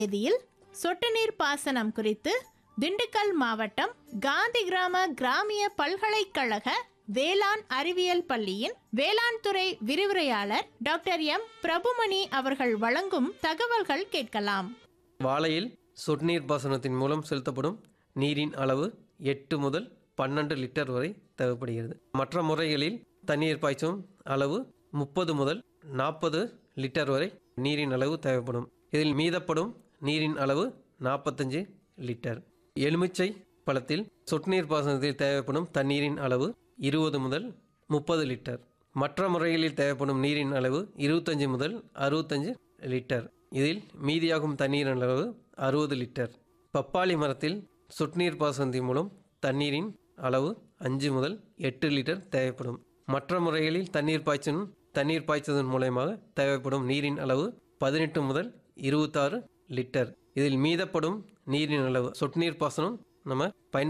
செய்தியில் சொட்டு நீர் பாசனம் குறித்து திண்டுக்கல் மாவட்டம் காந்தி கிராம கிராமிய பல்கலைக்கழக வேளாண் அறிவியல் பள்ளியின் வேளாண் துறை விரிவுரையாளர் டாக்டர் எம் பிரபுமணி அவர்கள் வழங்கும் தகவல்கள் கேட்கலாம் வாழையில் சொட்டுநீர் பாசனத்தின் மூலம் செலுத்தப்படும் நீரின் அளவு எட்டு முதல் பன்னெண்டு லிட்டர் வரை தேவைப்படுகிறது மற்ற முறைகளில் தண்ணீர் பாய்ச்சும் அளவு முப்பது முதல் நாற்பது லிட்டர் வரை நீரின் அளவு தேவைப்படும் இதில் மீதப்படும் நீரின் அளவு நாற்பத்தஞ்சு லிட்டர் எலுமிச்சை பழத்தில் சொட்டுநீர் பாசனத்தில் தேவைப்படும் தண்ணீரின் அளவு இருபது முதல் முப்பது லிட்டர் மற்ற முறைகளில் தேவைப்படும் நீரின் அளவு இருபத்தஞ்சு முதல் அறுபத்தஞ்சு லிட்டர் இதில் மீதியாகும் தண்ணீரின் அளவு அறுபது லிட்டர் பப்பாளி மரத்தில் சொட்டுநீர் பாசனத்தின் மூலம் தண்ணீரின் அளவு அஞ்சு முதல் எட்டு லிட்டர் தேவைப்படும் மற்ற முறைகளில் தண்ணீர் பாய்ச்சும் தண்ணீர் பாய்ச்சதன் மூலயமாக தேவைப்படும் நீரின் அளவு பதினெட்டு முதல் இருபத்தாறு லிட்டர் இதில் மீதப்படும் நீரின் அளவு சொட்டுநீர் பாசனம் நம்ம பயன்